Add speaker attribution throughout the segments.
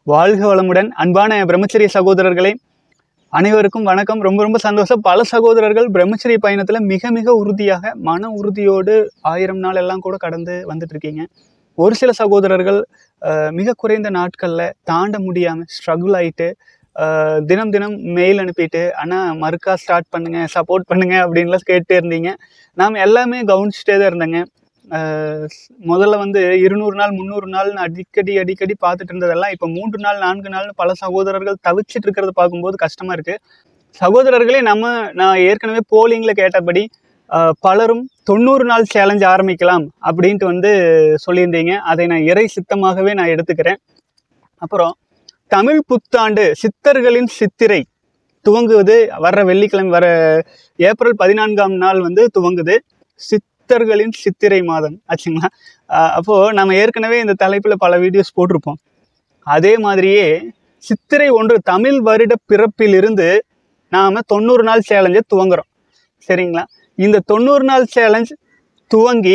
Speaker 1: வாழ்க வளமுடன் அன்பான பிரம்மச்சரிய சகோதரர்களே அனைவருக்கும் வணக்கம் ரொம்ப ரொம்ப சந்தோஷம் பல சகோதரர்கள் பிரம்மச்சரிய பயணத்தில் மிக மிக உறுதியாக மன உறுதியோடு ஆயிரம் நாள் எல்லாம் கூட கடந்து வந்துட்டு இருக்கீங்க ஒரு சில சகோதரர்கள் அஹ், மிக குறைந்த நாட்களில் தாண்ட முடியாமல் ஸ்ட்ரகிள் ஆயிட்டு அஹ், தினம் தினம் மெயில் அனுப்பிட்டு அண்ணா மறுக்கா ஸ்டார்ட் பண்ணுங்க சப்போர்ட் பண்ணுங்க அப்படின்லாம் கேட்டே இருந்தீங்க நாம் எல்லாமே கவனிச்சுட்டே தான் இருந்தேங்க அஹ், முதல்ல வந்து இருநூறு நாள் முந்நூறு நாள்னு அடிக்கடி அடிக்கடி பார்த்துட்டு இருந்ததெல்லாம் இப்போ மூன்று நாள் நான்கு நாள்னு பல சகோதரர்கள் தவிச்சிட்டு இருக்கிறத பார்க்கும்போது கஷ்டமா இருக்கு சகோதரர்களே நம்ம நான் ஏற்கனவே போலிங்கில் கேட்டபடி அஹ், பலரும் தொண்ணூறு நாள் சேலஞ்ச் ஆரம்பிக்கலாம் அப்படின்ட்டு வந்து சொல்லியிருந்தீங்க அதை நான் இறை சித்தமாகவே நான் எடுத்துக்கிறேன் அப்புறம் தமிழ் புத்தாண்டு சித்தர்களின் சித்திரை துவங்குவது வர்ற வெள்ளிக்கிழமை வர ஏப்ரல் பதினான்காம் நாள் வந்து துவங்குது சித்தர்களின் சித்திரை மாதம் ஆச்சுங்களா அஹ் அப்போ நம்ம ஏற்கனவே இந்த தலைப்பில் பல வீடியோஸ் போட்டிருப்போம் அதே மாதிரியே சித்திரை ஒன்று தமிழ் வருட பிறப்பிலிருந்து நாம தொண்ணூறு நாள் சேலஞ்சை துவங்குறோம் சரிங்களா இந்த தொண்ணூறு நாள் சேலஞ்ச் துவங்கி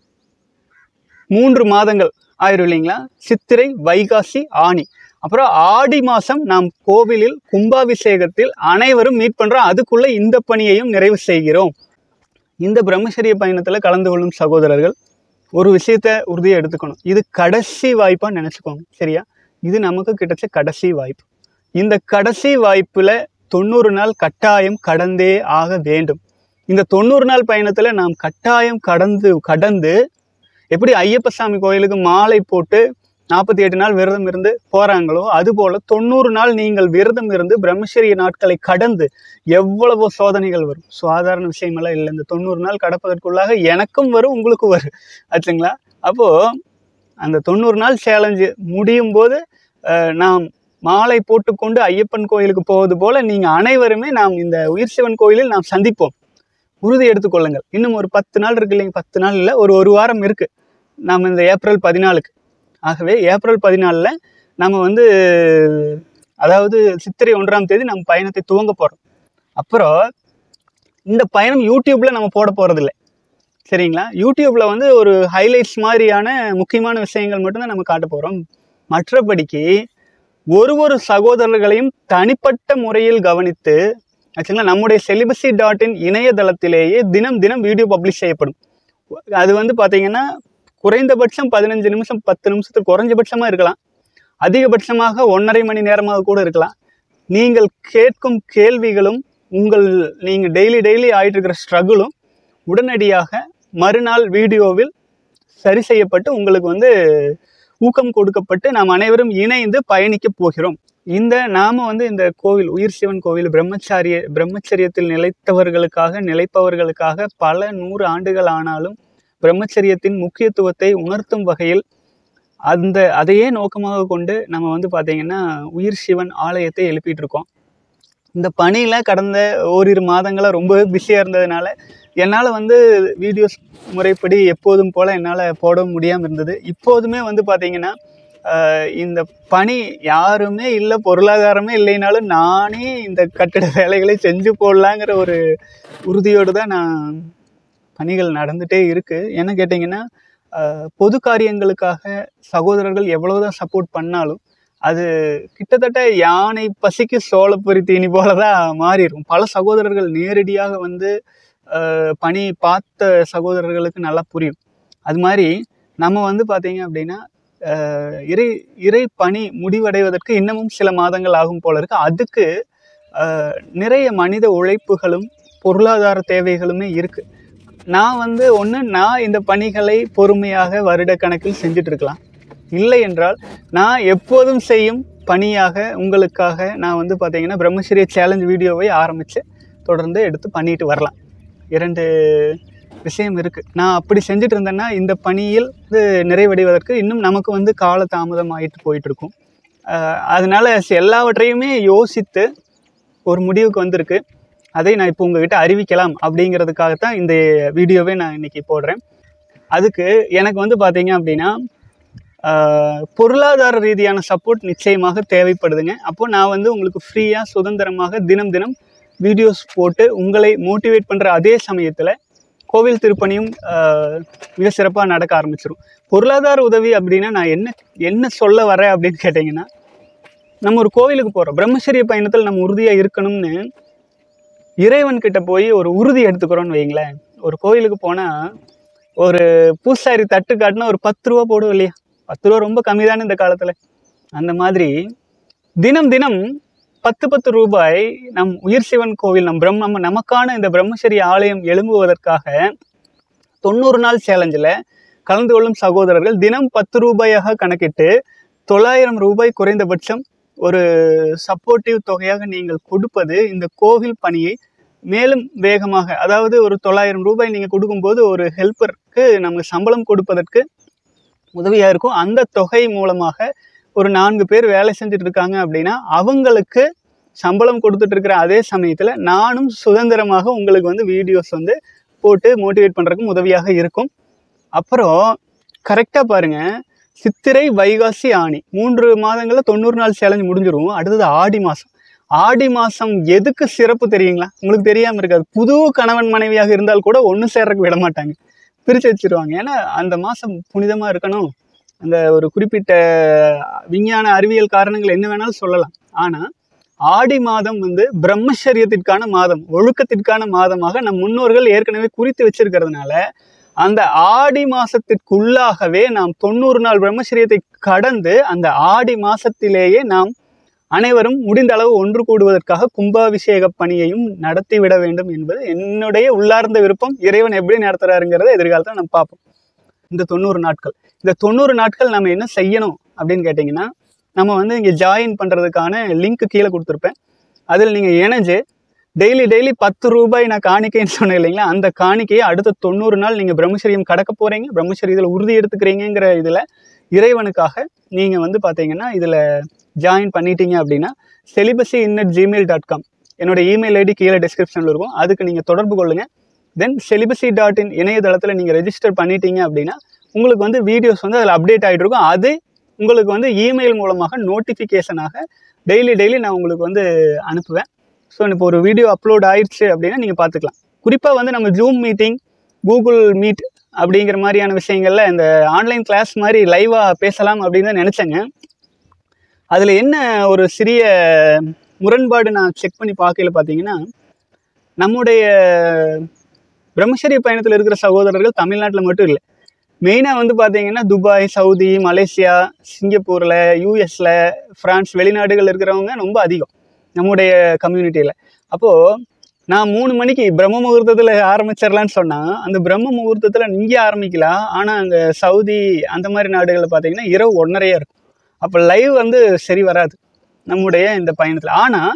Speaker 1: மூன்று மாதங்கள் ஆயிரும் இல்லைங்களா சித்திரை வைகாசி ஆணி அப்புறம் ஆடி மாதம் நாம் கோவிலில் கும்பாபிஷேகத்தில் அனைவரும் மீட் பண்ணுறோம் அதுக்குள்ள இந்த பணியையும் நிறைவு செய்கிறோம் இந்த பிரம்மச்சரிய பயணத்தில் கலந்து கொள்ளும் சகோதரர்கள் ஒரு விஷயத்த உறுதியாக எடுத்துக்கணும் இது கடைசி வாய்ப்பாக நினச்சிக்கோங்க சரியா இது நமக்கு கிடைச்ச கடைசி வாய்ப்பு இந்த கடைசி வாய்ப்பில் தொண்ணூறு நாள் கட்டாயம் கடந்தே ஆக வேண்டும் இந்த தொண்ணூறு நாள் பயணத்தில் நாம் கட்டாயம் கடந்து கடந்து எப்படி ஐயப்ப சாமி கோயிலுக்கு மாலை போட்டு நாற்பத்தி எட்டு நாள் விரதம் இருந்து போறாங்களோ அதுபோல தொண்ணூறு நாள் நீங்கள் விரதம் இருந்து பிரம்மச்சரிய நாட்களை கடந்து எவ்வளவோ சோதனைகள் வரும் சாதாரண விஷயமெல்லாம் இல்லை இந்த தொண்ணூறு நாள் கடப்பதற்குள்ளாக எனக்கும் வரும் உங்களுக்கும் வரும் ஆச்சுங்களா அப்போ அந்த தொண்ணூறு நாள் சேலஞ்சு முடியும் போது அஹ், நாம் மாலை போட்டுக்கொண்டு ஐயப்பன் கோயிலுக்கு போவது போல நீங்க அனைவருமே நாம் இந்த உயிர் சிவன் கோயிலில் நாம் சந்திப்போம் உறுதி எடுத்துக்கொள்ளுங்கள் இன்னும் ஒரு பத்து நாள் இருக்கு இல்லைங்க பத்து நாள் இல்லை ஒரு ஒரு வாரம் இருக்கு நாம் இந்த ஏப்ரல் பதினாலுக்கு ஆகவே ஏப்ரல் பதினாலில் நம்ம வந்து அதாவது சித்திரை ஒன்றாம் தேதி நம்ம பயணத்தை துவங்க போகிறோம் அப்புறம் இந்த பயணம் யூடியூப்ல நம்ம போட போகிறதில்ல சரிங்களா யூடியூப்ல வந்து ஒரு ஹைலைட்ஸ் மாதிரியான முக்கியமான விஷயங்கள் மட்டும்தான் நம்ம காட்ட போகிறோம் மற்றபடிக்கு ஒரு ஒரு சகோதரர்களையும் தனிப்பட்ட முறையில் கவனித்து ஆக்சுவலாக நம்முடைய செலிபஸி டாட் இன் இணையதளத்திலேயே தினம் தினம் வீடியோ பப்ளிஷ் செய்யப்படும் அது வந்து பார்த்தீங்கன்னா குறைந்தபட்சம் பதினஞ்சு நிமிஷம் பத்து நிமிஷத்துக்கு குறைஞ்சபட்சமாக இருக்கலாம் அதிகபட்சமாக ஒன்றரை மணி நேரமாக கூட இருக்கலாம் நீங்கள் கேட்கும் கேள்விகளும் உங்கள் நீங்கள் டெய்லி டெய்லி ஆயிட்டு இருக்கிற ஸ்ட்ரகிளும் உடனடியாக மறுநாள் வீடியோவில் சரி செய்யப்பட்டு உங்களுக்கு வந்து ஊக்கம் கொடுக்கப்பட்டு நாம் அனைவரும் இணைந்து பயணிக்க போகிறோம் இந்த நாம வந்து இந்த கோவில் உயிர் சிவன் கோவில் பிரம்மச்சாரிய பிரம்மச்சரியத்தில் நிலைத்தவர்களுக்காக நிலைப்பவர்களுக்காக பல நூறு ஆண்டுகள் ஆனாலும் பிரம்மச்சரியத்தின் முக்கியத்துவத்தை உணர்த்தும் வகையில் அந்த அதையே நோக்கமாக கொண்டு நம்ம வந்து பார்த்தீங்கன்னா உயிர் சிவன் ஆலயத்தை எழுப்பிட்டு இருக்கோம் இந்த பணியில் கடந்த ஓரிரு மாதங்களாக ரொம்ப பிஸியாக இருந்ததுனால என்னால் வந்து வீடியோஸ் முறைப்படி எப்போதும் போல் என்னால் போட முடியாமல் இருந்தது இப்போதுமே வந்து பார்த்தீங்கன்னா ஆஹ், இந்த பணி யாருமே இல்லை பொருளாதாரமே இல்லைனாலும் நானே இந்த கட்டிட வேலைகளை செஞ்சு போடலாங்கிற ஒரு உறுதியோடு தான் நான் பணிகள் நடந்துகிட்டே இருக்குது என்ன கேட்டிங்கன்னா ஆஹ், பொது காரியங்களுக்காக சகோதரர்கள் எவ்வளவுதான் சப்போர்ட் பண்ணாலும் அது கிட்டத்தட்ட யானை பசிக்கு சோளப்பொரி தீனி போல தான் மாறிடும் பல சகோதரர்கள் நேரடியாக வந்து ஆஹ், பணி பார்த்த சகோதரர்களுக்கு நல்லா புரியும் அது மாதிரி நம்ம வந்து பார்த்தீங்க அப்படின்னா ஆஹ், இறை இறை பணி முடிவடைவதற்கு இன்னமும் சில மாதங்கள் ஆகும் போல இருக்கு அதுக்கு ஆஹ், நிறைய மனித உழைப்புகளும் பொருளாதார தேவைகளுமே இருக்கு நான் வந்து ஒன்று நான் இந்த பணிகளை பொறுமையாக வருடக்கணக்கில் செஞ்சுட்டு இருக்கலாம் இல்லை என்றால் நான் எப்போதும் செய்யும் பணியாக உங்களுக்காக நான் வந்து பார்த்தீங்கன்னா பிரம்மச்சரிய சேலஞ்ச் வீடியோவை ஆரம்பித்து தொடர்ந்து எடுத்து பண்ணிட்டு வரலாம் இரண்டு விஷயம் இருக்குது நான் அப்படி செஞ்சுட்டு இருந்தேன்னா இந்த பணியில் இது நிறைவடைவதற்கு இன்னும் நமக்கு வந்து கால தாமதம் ஆகிட்டு போயிட்டு இருக்கும் ஆஹ் அதனால எல்லாவற்றையுமே யோசித்து ஒரு முடிவுக்கு வந்திருக்கு அதை நான் இப்போ உங்ககிட்ட அறிவிக்கலாம் அப்படிங்கிறதுக்காகத்தான் இந்த வீடியோவை நான் இன்னைக்கு போடுறேன் அதுக்கு எனக்கு வந்து பார்த்தீங்க அப்படின்னா ஆஹ் பொருளாதார ரீதியான சப்போர்ட் நிச்சயமாக தேவைப்படுதுங்க அப்போ நான் வந்து உங்களுக்கு ஃப்ரீயாக சுதந்திரமாக தினம் தினம் வீடியோஸ் போட்டு உங்களை மோட்டிவேட் பண்ணுற அதே சமயத்தில் கோவில் திருப்பணியும் ஆஹ் மிக சிறப்பாக நடக்க ஆரம்பிச்சிடும் பொருளாதார உதவி அப்படின்னா நான் என்ன என்ன சொல்ல வரேன் அப்படின்னு கேட்டிங்கன்னா நம்ம ஒரு கோவிலுக்கு போகிறோம் பிரம்மச்சரிய பயணத்தில் நம்ம உறுதியாக இருக்கணும்னு இறைவன் கிட்ட போய் ஒரு உறுதி எடுத்துக்கிறோன்னு வைங்களேன் ஒரு கோயிலுக்கு போனால் ஒரு பூசாரி தட்டு காட்டினா ஒரு பத்து ரூபா போடுவோம் இல்லையா பத்து ரூபா ரொம்ப கம்மி தானே இந்த காலத்தில் அந்த மாதிரி தினம் தினம் பத்து பத்து ரூபாய் நம் உயிர் சிவன் கோவில் நம் பிரம்ம நமக்கான இந்த பிரம்மச்சரிய ஆலயம் எழும்புவதற்காக தொண்ணூறு நாள் சேலஞ்சில் கலந்து கொள்ளும் சகோதரர்கள் தினம் பத்து ரூபாயாக கணக்கிட்டு தொள்ளாயிரம் ரூபாய் குறைந்தபட்சம் ஒரு சப்போர்ட்டிவ் தொகையாக நீங்கள் கொடுப்பது இந்த கோவில் பணியை மேலும் வேகமாக அதாவது ஒரு தொள்ளாயிரம் ரூபாய் நீங்கள் கொடுக்கும்போது ஒரு ஹெல்ப்பருக்கு நமக்கு சம்பளம் கொடுப்பதற்கு உதவியாக இருக்கும் அந்த தொகை மூலமாக ஒரு நான்கு பேர் வேலை செஞ்சுட்டு இருக்காங்க அப்படின்னா அவங்களுக்கு சம்பளம் கொடுத்துட்டு இருக்கிற அதே சமயத்தில் நானும் சுதந்திரமாக உங்களுக்கு வந்து வீடியோஸ் வந்து போட்டு மோட்டிவேட் பண்ணுறதுக்கும் உதவியாக இருக்கும் அப்புறம் கரெக்டாக பாருங்க சித்திரை வைகாசி ஆணி மூன்று மாதங்களில் தொண்ணூறு நாள் சேலஞ்ச் முடிஞ்சிரும் அடுத்தது ஆடி மாதம் ஆடி மாதம் எதுக்கு சிறப்பு தெரியுங்களா உங்களுக்கு தெரியாமல் இருக்காது புது கணவன் மனைவியாக இருந்தால் கூட ஒன்று சேர்றதுக்கு விட மாட்டாங்க பிரித்து வச்சிருவாங்க ஏன்னா அந்த மாதம் புனிதமாக இருக்கணும் அந்த ஒரு குறிப்பிட்ட விஞ்ஞான அறிவியல் காரணங்கள் என்ன வேணாலும் சொல்லலாம் ஆனால் ஆடி மாதம் வந்து பிரம்மச்சரியத்திற்கான மாதம் ஒழுக்கத்திற்கான மாதமாக நம் முன்னோர்கள் ஏற்கனவே குறித்து வச்சிருக்கிறதுனால அந்த ஆடி மாசத்திற்குள்ளாகவே நாம் தொண்ணூறு நாள் பிரம்மச்சரியத்தை கடந்து அந்த ஆடி மாசத்திலேயே நாம் அனைவரும் முடிந்த அளவு ஒன்று கூடுவதற்காக கும்பாபிஷேக பணியையும் நடத்திவிட வேண்டும் என்பது என்னுடைய உள்ளார்ந்த விருப்பம் இறைவன் எப்படி நடத்துறாருங்கிறத எதிர்காலத்தில் நம்ம பார்ப்போம் இந்த தொண்ணூறு நாட்கள் இந்த தொண்ணூறு நாட்கள் நம்ம என்ன செய்யணும் அப்படின்னு கேட்டிங்கன்னா நம்ம வந்து இங்கே ஜாயின் பண்ணுறதுக்கான லிங்க் கீழே கொடுத்துருப்பேன் அதில் நீங்கள் இணைஞ்சு டெய்லி டெய்லி பத்து ரூபாய் நான் காணிக்கைன்னு சொன்னேன் இல்லைங்களா அந்த காணிக்கையை அடுத்த தொண்ணூறு நாள் நீங்கள் பிரம்மச்சரியம் கடக்க போகிறீங்க பிரம்மச்சரியத்தில் உறுதி எடுத்துக்கிறீங்கிற இதில் இறைவனுக்காக நீங்கள் வந்து பார்த்தீங்கன்னா இதில் ஜாயின் பண்ணிட்டீங்க அப்படின்னா செலிபஸி இன்னட் ஜிமெயில் டாட் காம் என்னோட இமெயில் ஐடி கீழே டிஸ்கிரிப்ஷனில் இருக்கும் அதுக்கு நீங்கள் தொடர்பு கொள்ளுங்கள் தென் செலிபஸி டாட் இன் இணையதளத்தில் நீங்கள் ரெஜிஸ்டர் பண்ணிட்டீங்க அப்படின்னா உங்களுக்கு வந்து வீடியோஸ் வந்து அதில் அப்டேட் ஆகிட்டு இருக்கும் அது உங்களுக்கு வந்து இமெயில் மூலமாக நோட்டிஃபிகேஷனாக டெய்லி டெய்லி நான் உங்களுக்கு வந்து அனுப்புவேன் ஸோ இப்போ ஒரு வீடியோ அப்லோட் ஆயிடுச்சு அப்படின்னா நீங்கள் பார்த்துக்கலாம் குறிப்பாக வந்து நம்ம ஜூம் மீட்டிங் கூகுள் மீட் அப்படிங்கிற மாதிரியான விஷயங்கள்ல இந்த ஆன்லைன் கிளாஸ் மாதிரி லைவாக பேசலாம் அப்படின்னு தான் நினச்சேங்க அதில் என்ன ஒரு சிறிய முரண்பாடு நான் செக் பண்ணி பார்க்கையில பார்த்தீங்கன்னா நம்முடைய பிரம்மச்சரிய பயணத்தில் இருக்கிற சகோதரர்கள் தமிழ்நாட்டில் மட்டும் இல்லை மெயினாக வந்து பார்த்தீங்கன்னா துபாய் சவுதி மலேசியா சிங்கப்பூரில் யூஎஸில் ஃப்ரான்ஸ் வெளிநாடுகள் இருக்கிறவங்க ரொம்ப அதிகம் நம்முடைய கம்யூனிட்டியில் அப்போது நான் மூணு மணிக்கு பிரம்ம முகூர்த்தத்தில் ஆரம்பிச்சிடலான்னு சொன்னால் அந்த பிரம்ம முகூர்த்தத்தில் இங்கே ஆரம்பிக்கலாம் ஆனால் அங்கே சவுதி அந்த மாதிரி நாடுகளில் பார்த்தீங்கன்னா இரவு ஒன்றரையாக இருக்கும் அப்போ லைவ் வந்து சரி வராது நம்முடைய இந்த பயணத்தில் ஆனால்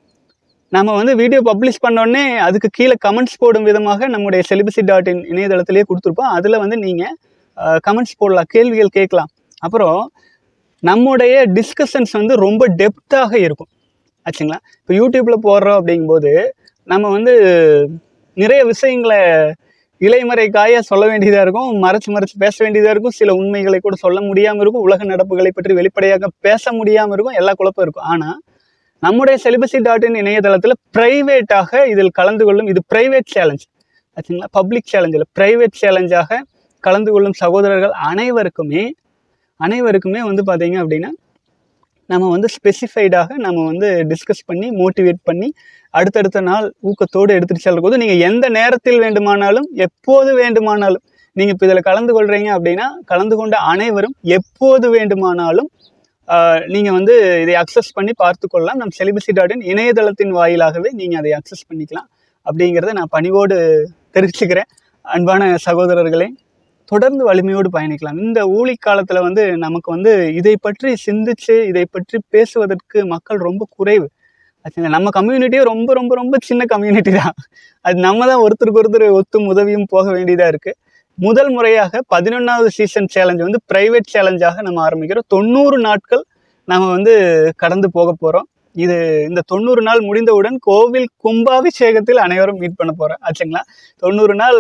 Speaker 1: நம்ம வந்து வீடியோ பப்ளிஷ் பண்ணோடனே அதுக்கு கீழே கமெண்ட்ஸ் போடும் விதமாக நம்முடைய செலிபசி டாட் இன் இணையதளத்திலேயே கொடுத்துருப்போம் அதில் வந்து நீங்கள் கமெண்ட்ஸ் போடலாம் கேள்விகள் கேட்கலாம் அப்புறம் நம்முடைய டிஸ்கஷன்ஸ் வந்து ரொம்ப டெப்த்தாக இருக்கும் ஆச்சுங்களா இப்போ யூடியூப்பில் போடுறோம் அப்படிங்கும்போது நம்ம வந்து நிறைய விஷயங்களை இலைமறை காய சொல்ல வேண்டியதாக இருக்கும் மறைச்சு மறைச்சு பேச வேண்டியதாக இருக்கும் சில உண்மைகளை கூட சொல்ல முடியாமல் இருக்கும் உலக நடப்புகளை பற்றி வெளிப்படையாக பேச முடியாமல் இருக்கும் எல்லா குழப்பம் இருக்கும் ஆனால் நம்முடைய செலிபசி டாட் இன் இணையதளத்தில் ப்ரைவேட்டாக இதில் கலந்து கொள்ளும் இது ப்ரைவேட் சேலஞ்ச் ஆச்சுங்களா பப்ளிக் சேலஞ்சில் ப்ரைவேட் சேலஞ்சாக கலந்து கொள்ளும் சகோதரர்கள் அனைவருக்குமே அனைவருக்குமே வந்து பார்த்தீங்க அப்படின்னா நம்ம வந்து ஸ்பெசிஃபைடாக நம்ம வந்து டிஸ்கஸ் பண்ணி மோட்டிவேட் பண்ணி அடுத்தடுத்த நாள் ஊக்கத்தோடு எடுத்துகிட்டு செல்லும் போது நீங்கள் எந்த நேரத்தில் வேண்டுமானாலும் எப்போது வேண்டுமானாலும் நீங்கள் இப்போ இதில் கலந்து கொள்கிறீங்க அப்படின்னா கலந்து கொண்ட அனைவரும் எப்போது வேண்டுமானாலும் நீங்கள் வந்து இதை அக்சஸ் பண்ணி பார்த்து கொள்ளலாம் நம் செலிபசி டாட் இன் இணையதளத்தின் வாயிலாகவே நீங்கள் அதை அக்சஸ் பண்ணிக்கலாம் அப்படிங்கிறத நான் பணிவோடு தெரிவிச்சுக்கிறேன் அன்பான சகோதரர்களே தொடர்ந்து வலிமையோடு பயணிக்கலாம் இந்த ஊழி காலத்தில் வந்து நமக்கு வந்து இதை பற்றி சிந்திச்சு இதை பற்றி பேசுவதற்கு மக்கள் ரொம்ப குறைவு ஆச்சுங்களா நம்ம கம்யூனிட்டியே ரொம்ப ரொம்ப ரொம்ப சின்ன கம்யூனிட்டி தான் அது நம்ம தான் ஒருத்தருக்கு ஒருத்தர் ஒத்தும் உதவியும் போக வேண்டியதாக இருக்குது முதல் முறையாக பதினொன்றாவது சீசன் சேலஞ்ச் வந்து ப்ரைவேட் சேலஞ்சாக நம்ம ஆரம்பிக்கிறோம் தொண்ணூறு நாட்கள் நம்ம வந்து கடந்து போக போகிறோம் இது இந்த தொண்ணூறு நாள் முடிந்தவுடன் கோவில் கும்பாபிஷேகத்தில் அனைவரும் மீட் பண்ண போகிறோம் ஆச்சுங்களா தொண்ணூறு நாள்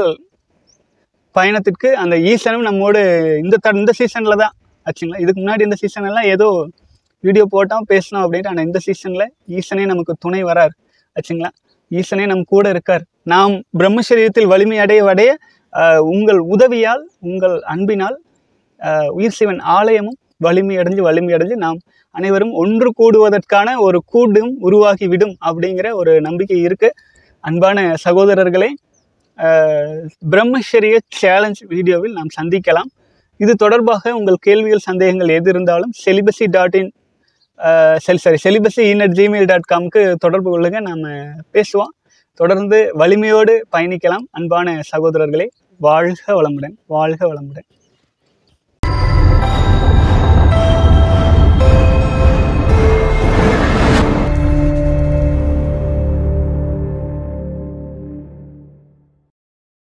Speaker 1: பயணத்திற்கு அந்த ஈசனும் நம்மோடு இந்த த இந்த சீசனில் தான் ஆச்சுங்களா இதுக்கு முன்னாடி இந்த சீசன் எல்லாம் ஏதோ வீடியோ போட்டோம் பேசணும் அப்படின்ட்டு ஆனால் இந்த சீசனில் ஈசனே நமக்கு துணை வரார் ஆச்சுங்களா ஈசனே நம் கூட இருக்கார் நாம் பிரம்மசரீரத்தில் வலிமை அடைய அடைய ஆஹ், உங்கள் உதவியால் உங்கள் அன்பினால் ஆஹ், உயிர் சிவன் ஆலயமும் வலிமை அடைஞ்சு வலிமை அடைஞ்சு நாம் அனைவரும் ஒன்று கூடுவதற்கான ஒரு கூடும் உருவாகிவிடும் அப்படிங்கிற ஒரு நம்பிக்கை இருக்கு அன்பான சகோதரர்களே அஹ், பிரம்மச்சரிய சேலஞ்ச் வீடியோவில் நாம் சந்திக்கலாம் இது தொடர்பாக உங்கள் கேள்விகள் சந்தேகங்கள் எது இருந்தாலும் செலிபசி டாட் இன் சரி சரி செலிபசி இன் அட் ஜிமெயில் டாட் காம்க்கு தொடர்பு கொள்ளுங்க நாம் பேசுவோம் தொடர்ந்து வலிமையோடு பயணிக்கலாம் அன்பான சகோதரர்களே வாழ்க வளமுடன் வாழ்க வளமுடன்